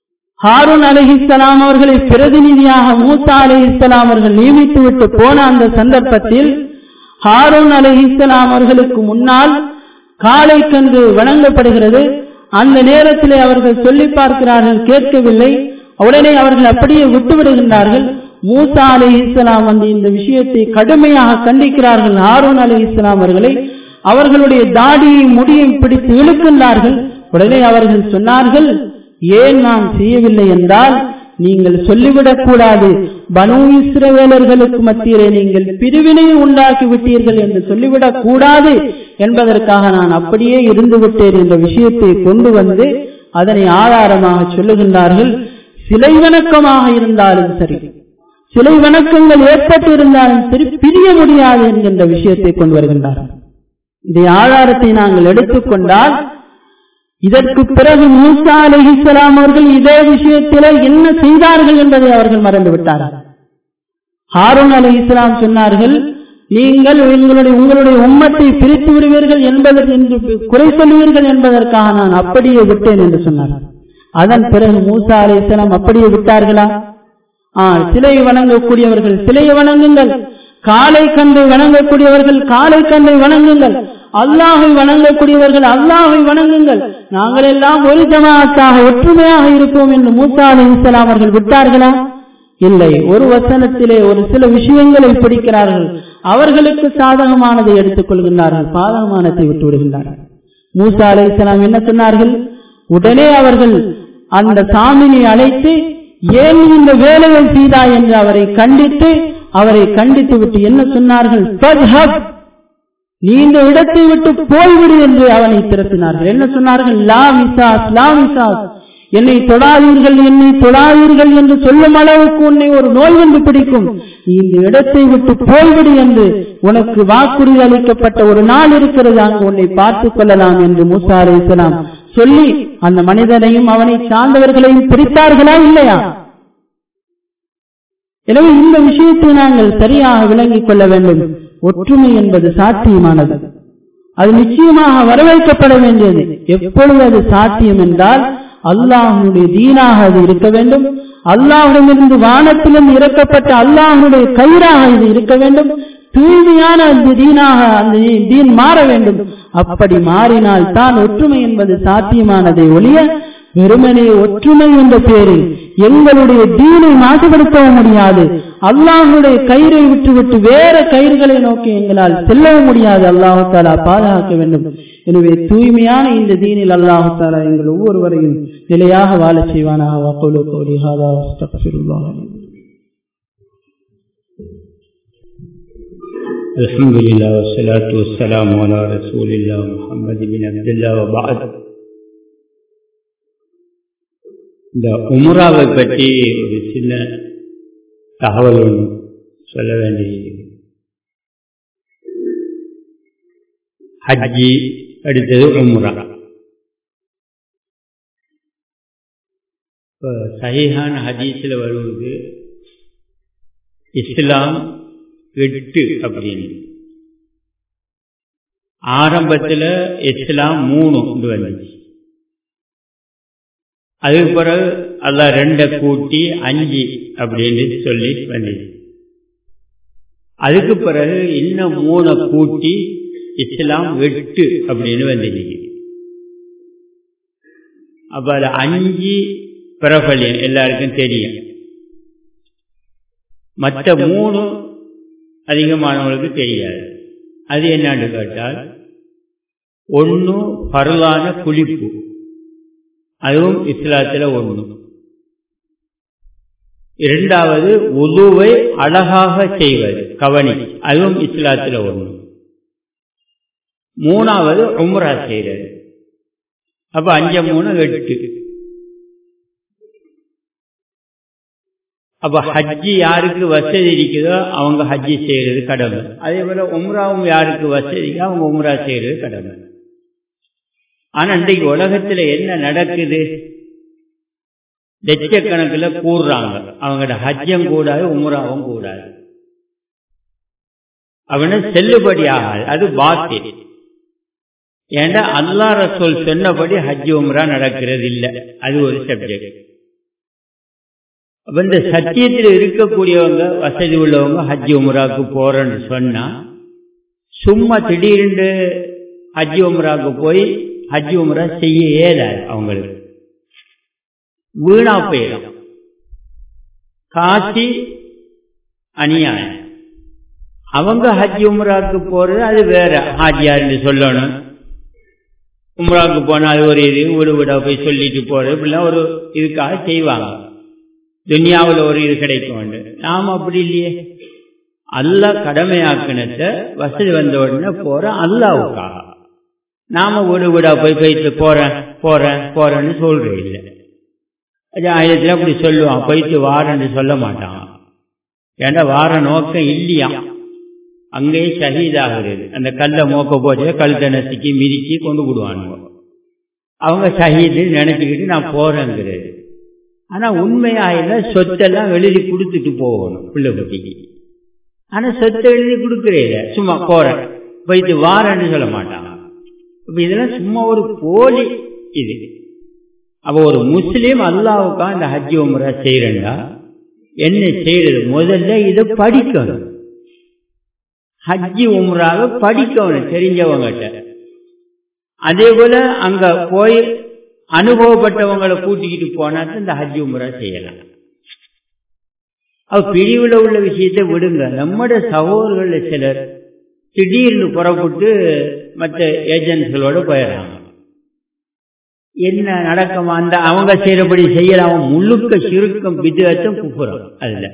ஹாரூன் அலிஹிஸ்லாம் அவர்களை பிரதிநிதியாக மூசா அலிஹிஸ்லாம் அவர்கள் நியமித்து விட்டு போன அந்த சந்தர்ப்பத்தில் ஹாரூன் அலிஹிஸ்லாம் அவர்களுக்கு முன்னால் காலை கன்று வணங்கப்படுகிறது அந்த நேரத்திலே அவர்கள் சொல்லி பார்க்கிறார்கள் கேட்கவில்லை உடனே அவர்கள் அப்படியே விட்டு விடுகின்றார்கள் மூசா அலி இஸ்லாம் வந்து இந்த விஷயத்தை கடுமையாக கண்டிக்கிறார்கள் ஹாரூன் அலி இஸ்லாம் அவர்களை அவர்களுடைய தாடியை முடியை பிடித்து இழுக்கின்றார்கள் உடனே அவர்கள் சொன்னார்கள் ஏன் நான் செய்யவில்லை என்றால் நீங்கள் சொல்லிவிடக் கூடாது பனு இஸ்ரவேலர்களுக்கு மத்தியிலே நீங்கள் பிரிவினை உண்டாக்கி விட்டீர்கள் என்று சொல்லிவிடக் கூடாது என்பதற்காக நான் அப்படியே இருந்து விட்டேன் என்ற விஷயத்தை கொண்டு வந்து அதனை ஆதாரமாக சொல்லுகின்றார்கள் சிலை வணக்கமாக இருந்தாலும் சரி சிலை வணக்கங்கள் ஏற்பட்டு இருந்தாலும் சரி பிரிய முடியாது என்கின்ற விஷயத்தை கொண்டு வருகின்றார்கள் இதை ஆதாரத்தை நாங்கள் எடுத்துக்கொண்டால் இதற்கு பிறகு மூசா அலிஹிஸ்லாம் அவர்கள் இதே விஷயத்தில என்ன செய்தார்கள் என்பதை அவர்கள் மறந்துவிட்டார்கள் ஹாரூன் அலி இஸ்லாம் சொன்னார்கள் நீங்கள் எங்களுடைய உங்களுடைய உம்மத்தை பிரித்து விடுவீர்கள் என்பதற்கு என்று குறை சொல்லுவீர்கள் என்பதற்காக நான் அப்படியே விட்டேன் என்று சொன்னார்கள் அதன் பிறகு மூசா அலி இஸ்லாம் அப்படியே விட்டார்களா சிலை வணங்கக்கூடியவர்கள் சிலையை வணங்குங்கள் காலை கண்டு வணங்கக்கூடியவர்கள் காலை கண்டை வணங்குங்கள் அல்லாஹை வணங்கக்கூடியவர்கள் அல்லாஹை வணங்குங்கள் நாங்கள் எல்லாம் ஒரு ஜமாத்தாக ஒற்றுமையாக இருப்போம் என்று மூசா அலி இஸ்லாம் அவர்கள் விட்டார்களா இல்லை ஒரு வசனத்திலே ஒரு சில விஷயங்களை பிடிக்கிறார்கள் அவர்களுக்கு சாதகமானதை எடுத்துக் கொள்கின்றார்கள் பாதகமானதை விட்டு விடுகின்றார்கள் மூசா அலை இஸ்லாம் என்ன சொன்னார்கள் உடனே அவர்கள் அந்த சாமினை அழைத்து ஏன் இந்த வேலையை செய்தாய் என்று அவரை கண்டித்து அவரை கண்டித்து விட்டு என்ன சொன்னார்கள் நீ இந்த இடத்தை விட்டு போய்விடு என்று அவனை திரட்டினார்கள் என்ன சொன்னார்கள் லா விசாஸ் லா விசாஸ் என்னை தொடாதீர்கள் என்னை தொடாதீர்கள் என்று சொல்லும் அளவுக்கு உன்னை ஒரு நோய் வந்து பிடிக்கும் நீ இந்த இடத்தை விட்டு போய்விடு என்று உனக்கு வாக்குறுதி அளிக்கப்பட்ட ஒரு நாள் இருக்கிறது அங்கு உன்னை பார்த்துக் கொள்ளலாம் என்று மூசா அலை இஸ்லாம் சொல்லி அந்த மனிதனையும் அவனை சார்ந்தவர்களையும் பிரித்தார்களா இல்லையா எனவே இந்த விஷயத்தை நாங்கள் சரியாக விளங்கிக் கொள்ள வேண்டும் ஒற்றுமை என்பது சாத்தியமானது அது நிச்சயமாக வரவேற்கப்பட வேண்டியது எப்பொழுது அது சாத்தியம் என்றால் அல்லாஹனுடைய தீனாக அது இருக்க வேண்டும் அல்லாஹிடமிருந்து வானத்திலும் இறக்கப்பட்ட அல்லாஹனுடைய கயிறாக இது இருக்க வேண்டும் தூய்மையான அந்த தீனாக அந்த தீன் மாற வேண்டும் அப்படி மாறினால் தான் ஒற்றுமை என்பது சாத்தியமானதை ஒழிய வெறுமனே ஒற்றுமை என்ற பேரில் எங்களுடைய தீனை மாசுபடுத்தவும் முடியாது அல்லாஹுடைய கயிறை விட்டுவிட்டு வேற கயிறுகளை நோக்கி எங்களால் செல்லவும் முடியாது அல்லாஹு தாலா பாதுகாக்க வேண்டும் எனவே தூய்மையான இந்த தீனில் அல்லாஹு தாலா எங்கள் ஒவ்வொருவரையும் நிலையாக வாழ செய்வானாக வக்கோலு கோலி ஹாதா அஸ்தக்ஃபிருல்லாஹ் الحمد لله والصلاة والسلام على رسول الله محمد بن عبد الله وبعد இந்த உம்ராவை பற்றி ஒரு சின்ன தகவல் ஒன்று சொல்ல வேண்டியது ஹஜ்ஜி அடுத்தது உம்ரா இப்போ சஹிஹான ஹதீஸில் வருவது இஸ்லாம் எட்டு அப்படின்னு ஆரம்பத்தில் இஸ்லாம் மூணு வந்துச்சு அதுக்கு பிறகு அல்ல ரெண்டை கூட்டி அஞ்சு அப்படின்னு சொல்லி வந்துச்சு அதுக்கு பிறகு இன்னும் மூணை கூட்டி இஸ்லாம் எட்டு அப்படின்னு வந்துச்சு அப்ப அது அஞ்சு பிரபலியம் எல்லாருக்கும் தெரியும் மற்ற மூணு அதிகமானவங்களுக்கு தெரியாது அது என்னான்னு கேட்டால் ஒன்று பரலான குளிப்பு அதுவும் இஸ்லாத்தில் ஒன்று இரண்டாவது உதுவை அழகாக செய்வது கவனி அதுவும் இஸ்லாத்தில் ஒன்று மூணாவது உம்ரா செய்கிறது அப்ப அஞ்சு மூணு எட்டு அப்ப ஹஜ்ஜி யாருக்கு வசதி இருக்குதோ அவங்க ஹஜ்ஜி செய்யறது கடமை அதே போல உம்ராவும் யாருக்கு வசதிக்கோ அவங்க உம்ரா செய்யறது கடமை ஆனா இன்றைக்கு உலகத்துல என்ன நடக்குது லட்சக்கணக்கில் கூடுறாங்க அவங்களோட ஹஜ்ஜம் கூடாது உம்ராவும் கூடாது அவன செல்லுபடி ஆகாது அது பாத்தி ஏன்னா அல்லா ரசோல் சொன்னபடி ஹஜ் உம்ரா நடக்கிறது இல்லை அது ஒரு சப்ஜெக்ட் அப்ப இந்த சத்தியத்தில் இருக்கக்கூடியவங்க வசதி உள்ளவங்க ஹஜ்ஜி உமராக்கு போறேன்னு சொன்னா சும்மா திடீரென்று ஹஜ்ஜி உமராக்கு போய் ஹஜ்ஜி உமரா செய்ய இயலாது அவங்களுக்கு வீணா போயிடும் காசி அநியாயம் அவங்க ஹஜ் உம்ராக்கு போறது அது வேற ஹாஜியார்னு சொல்லணும் உம்ராக்கு போனா அது ஒரு இது வீடு வீடா போய் சொல்லிட்டு போறது இப்படிலாம் ஒரு இதுக்காக செய்வாங்க துன்யாவில் ஒரு இது கிடைக்கும் உண்டு நாம் அப்படி இல்லையே அல்ல கடமையாக்கினத்தை வசதி வந்த உடனே போற அல்லாவுக்காக நாம வீடு வீடா போய் போயிட்டு போறேன் போறேன் போறேன்னு சொல்றேன் இல்லை அது ஆயிரத்துல அப்படி சொல்லுவான் போயிட்டு வாரன்னு சொல்ல மாட்டான் ஏன்னா வார நோக்கம் இல்லையா அங்கேயே ஷஹீதாகிறது அந்த கல்லை மோக்க போச்சு கழுத்தை நசுக்கி மிதிச்சு கொண்டு விடுவானுங்க அவங்க ஷஹீது நினைச்சுக்கிட்டு நான் போறேங்கிறது ஆனா உண்மையாயில சொத்தெல்லாம் எழுதி கொடுத்துட்டு போகணும் பிள்ளை குட்டிக்கு ஆனா சொத்தை எழுதி கொடுக்கறே சும்மா போறேன் போயிட்டு வாரன்னு சொல்ல மாட்டாங்க இப்ப இதெல்லாம் சும்மா ஒரு போலி இது அப்ப ஒரு முஸ்லீம் அல்லாவுக்கா இந்த ஹஜ்ஜி உமரா செய்யறா என்ன செய்யறது முதல்ல இதை படிக்கணும் ஹஜ்ஜி உம்ராவை படிக்கணும் தெரிஞ்சவங்ககிட்ட அதே போல அங்க போய் அனுபவப்பட்டவங்களை கூட்டிக்கிட்டு போனா இந்த ஹஜ்ஜி உம்ரா செய்யலாம் அவ பிரிவுல உள்ள விஷயத்தை விடுங்க நம்மட சகோதரர்கள் சிலர் திடீர்னு புறப்பட்டு மற்ற ஏஜென்ட்களோட போயிடறாங்க என்ன நடக்கும் அந்த அவங்க செய்யறபடி செய்யலாம் முழுக்க சிறுக்கம் விதத்தும் குப்புறம் அதுல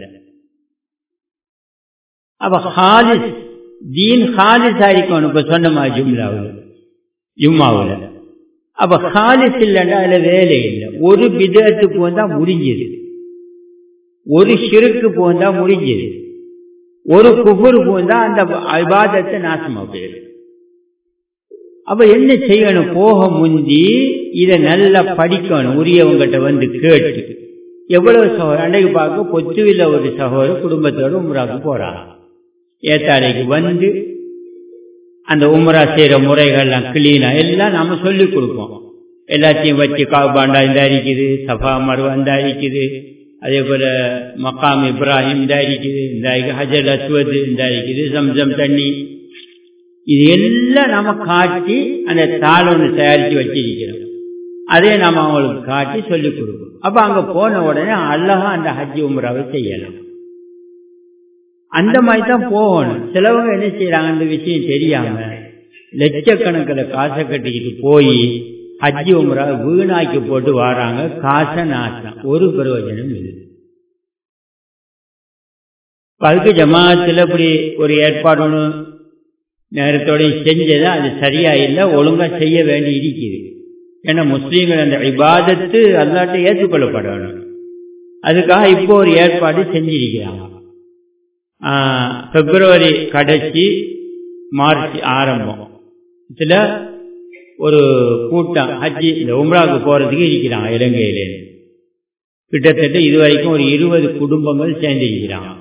அப்ப ஹாலிஸ் தீன் ஹாலிஸ் ஆயிருக்கணும் இப்ப சொன்னமா ஜும்லாவில் ஜும்மாவில் அப்ப ஹாலிஸ் இல்லைன்னா அதுல வேலை இல்லை ஒரு விதத்து போந்தா முடிஞ்சது ஒரு சிறுக்கு போந்தா முடிஞ்சது ஒரு குபுர் போந்தா அந்த விவாதத்தை நாசமா போயிடும் அப்ப என்ன செய்யணும் போக முந்தி இதை நல்லா படிக்கணும் உரியவங்கிட்ட வந்து கேட்டு எவ்வளவு சகோதரர் அன்றைக்கு பார்க்க பொத்துவில்ல ஒரு சகோதரர் குடும்பத்தோட உம்ராக்கு போறாங்க ஏத்தாளைக்கு வந்து அந்த உம்ரா செய்யற முறைகள்லாம் கிளீனா எல்லாம் நாம சொல்லி கொடுப்போம் எல்லாத்தையும் வச்சு காபாண்டா இந்த அரிக்குது சஃபா மருவா இந்த அரிக்குது அதே போல மக்காம் இப்ராஹிம் இந்த அரிக்குது இந்த ஹஜர் அஸ்வது இந்த அரிக்குது சம்சம் தண்ணி இது எல்லாம் நாம காட்டி அந்த தாள் ஒன்று தயாரித்து வச்சிருக்கிறோம் அதே நாம அவங்களுக்கு காட்டி சொல்லிக் கொடுக்கணும் அப்ப அங்க போன உடனே அழகா அந்த ஹஜ்ஜி உம்ராவை செய்யலாம் அந்த மாதிரி தான் போகணும் சிலவங்க என்ன செய்யறாங்க அந்த விஷயம் தெரியாம லட்சக்கணக்கில் காசை கட்டிக்கிட்டு போய் ஹஜ்ஜி உம்ரா வீணாக்கி போட்டு வராங்க காசை நாசம் ஒரு பிரயோஜனம் இல்லை அதுக்கு ஜமாத்தில் இப்படி ஒரு ஏற்பாடு ஒன்று நேரத்தோட செஞ்சதை அது சரியா இல்லை ஒழுங்கா செய்ய வேண்டி இருக்குது ஏன்னா முஸ்லீம்கள் அந்த இபாதத்து அல்லாட்ட ஏற்றுக்கொள்ளப்படணும் அதுக்காக இப்போ ஒரு ஏற்பாடு செஞ்சிருக்கிறாங்க பிப்ரவரி கடைசி மார்ச் ஆரம்பம் இதுல ஒரு கூட்டம் ஹஜ்ஜி இந்த உம்ராவுக்கு போறதுக்கு இருக்கிறாங்க இலங்கையில கிட்டத்தட்ட இதுவரைக்கும் ஒரு இருபது குடும்பங்கள் சேர்ந்திருக்கிறாங்க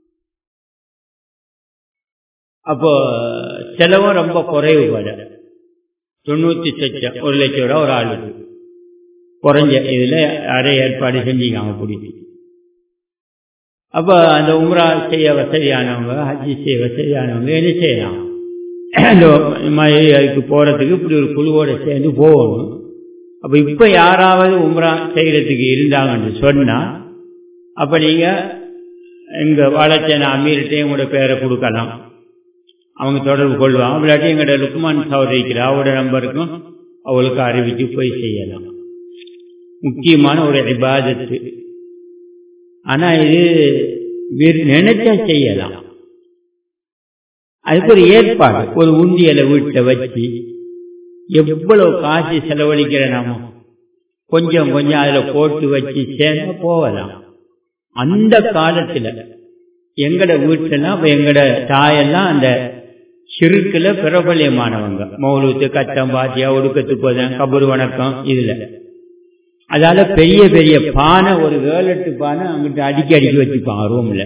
அப்போ செலவும் ரொம்ப குறைவு போல தொண்ணூத்தி லட்சம் ஒரு லட்சம் ரூபா ஒரு ஆளுக்கு குறைஞ்ச இதுல அரை ஏற்பாடு செஞ்சுக்காங்க பிடிச்சி அப்ப அந்த உம்ரா செய்ய வசதியானவங்க ஹஜ்ஜி செய்ய வசதியானவங்க என்ன செய்யலாம் அதுக்கு போறதுக்கு இப்படி ஒரு குழுவோட சேர்ந்து போகணும் அப்ப இப்ப யாராவது உம்ரா செய்யறதுக்கு இருந்தாங்கன்னு சொன்னா அப்ப நீங்க எங்க வாழச்சேன அமீர்கிட்டையும் உங்களோட பேரை கொடுக்கலாம் அவங்க தொடர்பு கொள்வாங்க இல்லாட்டி எங்களோட லுக்மான் சவர் இருக்கிற அவரோட நம்பருக்கும் அவளுக்கு அறிவித்து போய் செய்யலாம் முக்கியமான ஒரு இபாதத்து ஆனா இது நினைச்சா செய்யலாம் அதுக்கு ஒரு ஏற்பாடு ஒரு உண்டியலை வீட்டை வச்சு எவ்வளவு காசு செலவழிக்கிற நாம கொஞ்சம் கொஞ்சம் அதுல போட்டு வச்சு சேர்ந்து போகலாம் அந்த காலத்துல எங்கட வீட்டுல எங்கட தாயெல்லாம் அந்த சிறுக்குல பிரபலியமானவங்க மௌலூத்து கட்டம் பாத்தியா ஒடுக்கத்து போதன் கபூர் வணக்கம் இதுல அதால பெரிய பெரிய பானை ஒரு ஏழு எட்டு பானை அங்கிட்ட அடிக்கி அடிக்கி வச்சுப்பாங்க ரூம்ல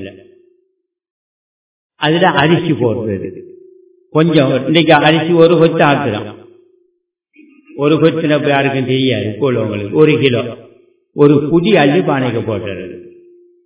அதுல அரிசி போடுறது கொஞ்சம் இன்னைக்கு அரிசி ஒரு கொத்து ஆக்குறோம் ஒரு கொத்துன யாருக்கும் தெரியாது உள்ளவங்களுக்கு ஒரு கிலோ ஒரு புடி அள்ளி பானைக்கு போட்டுறது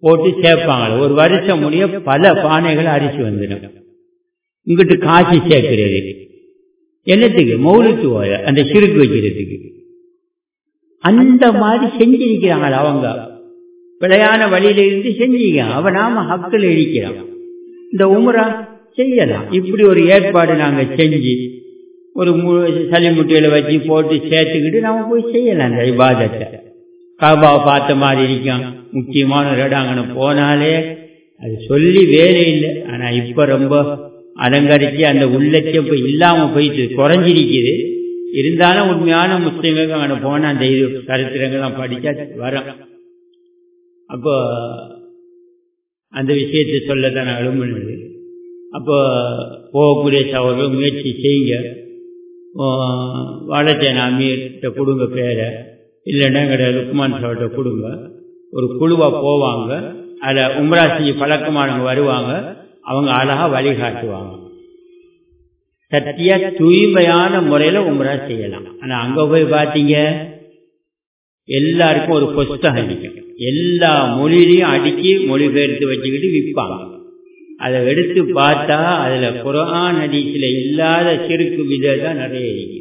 போட்டு சேர்ப்பாங்க ஒரு வருஷம் முடிய பல பானைகள் அரிசி வந்துடும் இங்கிட்டு காசி சேர்க்கிறது என்னத்துக்கு மௌலுக்கு ஓய அந்த சிறுக்கு வைக்கிறதுக்கு அந்த மாதிரி செஞ்சிருக்கிறாங்க அவங்க பிழையான வழியில இருந்து செஞ்சீங்க அவன் நாம ஹக்கில் இழிக்கிறான் இந்த உமரா செய்யலாம் இப்படி ஒரு ஏற்பாடு நாங்க செஞ்சு ஒரு சளிமுட்டையில வச்சு போட்டு சேர்த்துக்கிட்டு நாம போய் செய்யலாம் அந்த இபாதத்தை காபாவை பார்த்த மாதிரி இருக்கும் முக்கியமான ஒரு இடம் அங்கே போனாலே அது சொல்லி வேலை இல்லை ஆனா இப்ப ரொம்ப அலங்கரிச்சு அந்த உள்ளச்சம் இப்ப இல்லாம போயிட்டு குறைஞ்சிருக்குது இருந்தாலும் உண்மையான முஸ்லீம்களுக்கு அங்கே போனா அந்த இது சரித்திரங்கள்லாம் படிச்சா வரும் அப்போ அந்த விஷயத்தை சொல்லத்தான் நான் எழும்பினது அப்போ போகக்கூடிய சவர்கள் முயற்சி செய்யுங்க வாழச்சேன அமீர்கிட்ட கொடுங்க பேரை இல்லைன்னா எங்கட லுக்மான் சார்கிட்ட கொடுங்க ஒரு குழுவா போவாங்க அதில் உம்ரா செஞ்சு பழக்கமானவங்க வருவாங்க அவங்க அழகா வழிகாட்டுவாங்க சத்திய தூய்மையான முறையில உம்ரா செய்யலாம் ஆனா அங்க போய் பார்த்தீங்க எல்லாருக்கும் ஒரு புஸ்தகம் இருக்கும் எல்லா மொழியிலையும் அடுக்கி மொழிபெயர்த்து வச்சுக்கிட்டு விற்பாங்க அதை எடுத்து பார்த்தா அதுல குரான் ஹதீஸ்ல இல்லாத சிறுக்கு விதை தான் நிறைய இருக்குது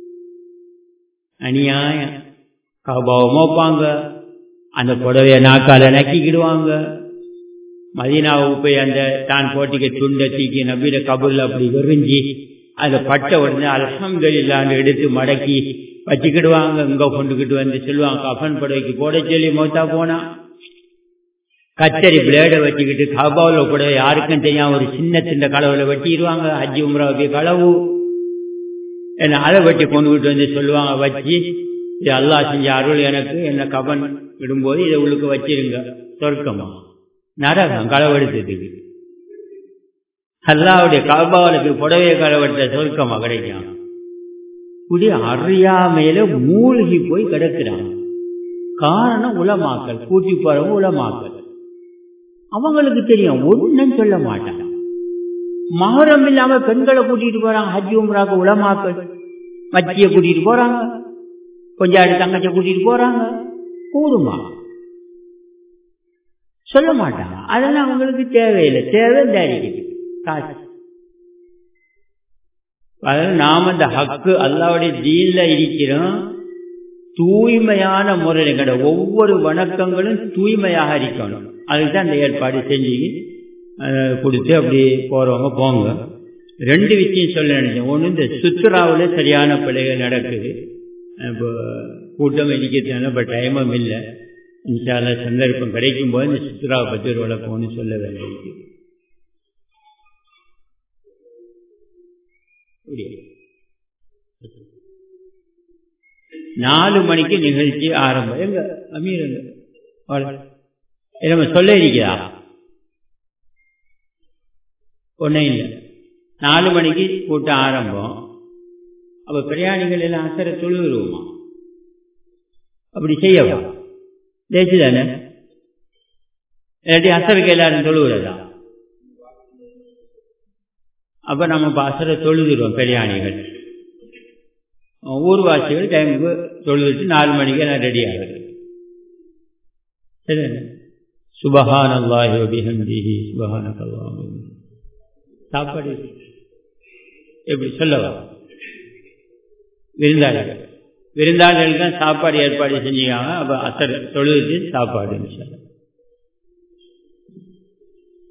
அநியாயம் கபாவம் வைப்பாங்க அந்த புடவைய நாக்கால நக்கிக்கிடுவாங்க மதீனாவுக்கு போய் அந்த தான் போட்டிக்க துண்டை தூக்கி நபீர கபூர்ல அப்படி விரிஞ்சி அதை பட்ட உடனே அலசம்களில்லான்னு எடுத்து மடக்கி வச்சுக்கிடுவாங்க இங்க கொண்டுகிட்டு வந்து சொல்லுவாங்க கஃபன் புடவைக்கு போட சொல்லி மௌத்தா போனா கச்சரி பிளேடை வச்சுக்கிட்டு கபாவில் கூட யாருக்கும் தெரியாம ஒரு சின்ன சின்ன களவுல வெட்டிடுவாங்க அஜி உம்ராவுக்கு களவு என்ன அதை வெட்டி கொண்டுகிட்டு வந்து சொல்லுவாங்க வச்சு இது அல்லா செஞ்ச அருள் எனக்கு என்ன கபன் விடும்போது இதை உள்ளுக்கு வச்சிருங்க சொர்க்கமா நரகம் களவெடுத்ததுக்கு அல்லாவுடைய கபாலுக்கு புடவைய களவெடுத்த சொர்க்கமா கிடைக்கும் குடி அறியாமையில மூழ்கி போய் கிடக்கிறாங்க காரணம் உலமாக்கல் கூட்டி போறவங்க உலமாக்கல் அவங்களுக்கு தெரியும் ஒன்னும் சொல்ல மாட்டாங்க மகரம் இல்லாம பெண்களை கூட்டிட்டு போறாங்க ஹஜ்ஜி உம்ராக்கு உலமாக்கள் மச்சிய கூட்டிட்டு போறாங்க கொஞ்சாடி தங்கச்ச கூட்டிட்டு போறாங்க போதுமா சொல்ல மாட்டாங்க அதெல்லாம் அவங்களுக்கு தேவையில்லை தேவை தாரிக்குது காசு அதாவது நாம இந்த ஹக்கு அல்லாவுடைய தீன்ல இருக்கிறோம் தூய்மையான முறையில் கடை ஒவ்வொரு வணக்கங்களும் தூய்மையாக இருக்கணும் அதுக்கு தான் அந்த ஏற்பாடு செஞ்சு கொடுத்து அப்படி போறவங்க போங்க ரெண்டு விஷயம் சொல்ல நினைச்சேன் ஒன்று இந்த சுற்றுலாவில் சரியான பிள்ளைகள் நடக்குது இப்போ கூட்டம் இடிக்கிறதுனால இப்போ டைமும் இல்லை இன்ஷால சந்தர்ப்பம் கிடைக்கும் போது இந்த சுற்றுலாவை பற்றி ஒரு விளக்கம்னு சொல்ல வேண்டியிருக்குது நாலு மணிக்கு நிகழ்ச்சி ஆரம்பம் எங்க அமீர் நம்ம சொல்ல இருக்கிறா ஒன்றும் இல்லை நாலு மணிக்கு கூட்டம் ஆரம்பம் அப்ப பிரயாணிகள் எல்லாம் அசர தொழுவிடுவோமா அப்படி செய்யவா தேய்ச்சி தானே இல்லாட்டி அசருக்கு எல்லாரும் தொழுவுறதா அப்ப நம்ம இப்ப அசர தொழுதுருவோம் பெரியாணிகள் ஊர்வாசிகள் டைமுக்கு தொழுதுட்டு நாலு மணிக்கு நான் ரெடி ஆகுது சரி சுபஹான் அல்லாஹி வபிஹம்திஹி சுபஹானக அல்லாஹ் சாப்பாடு எப்படி சொல்லவா விருந்தாளிகள் விருந்தாளிகள் தான் சாப்பாடு ஏற்பாடு செஞ்சுக்காங்க அப்ப அசர் தொழுது சாப்பாடு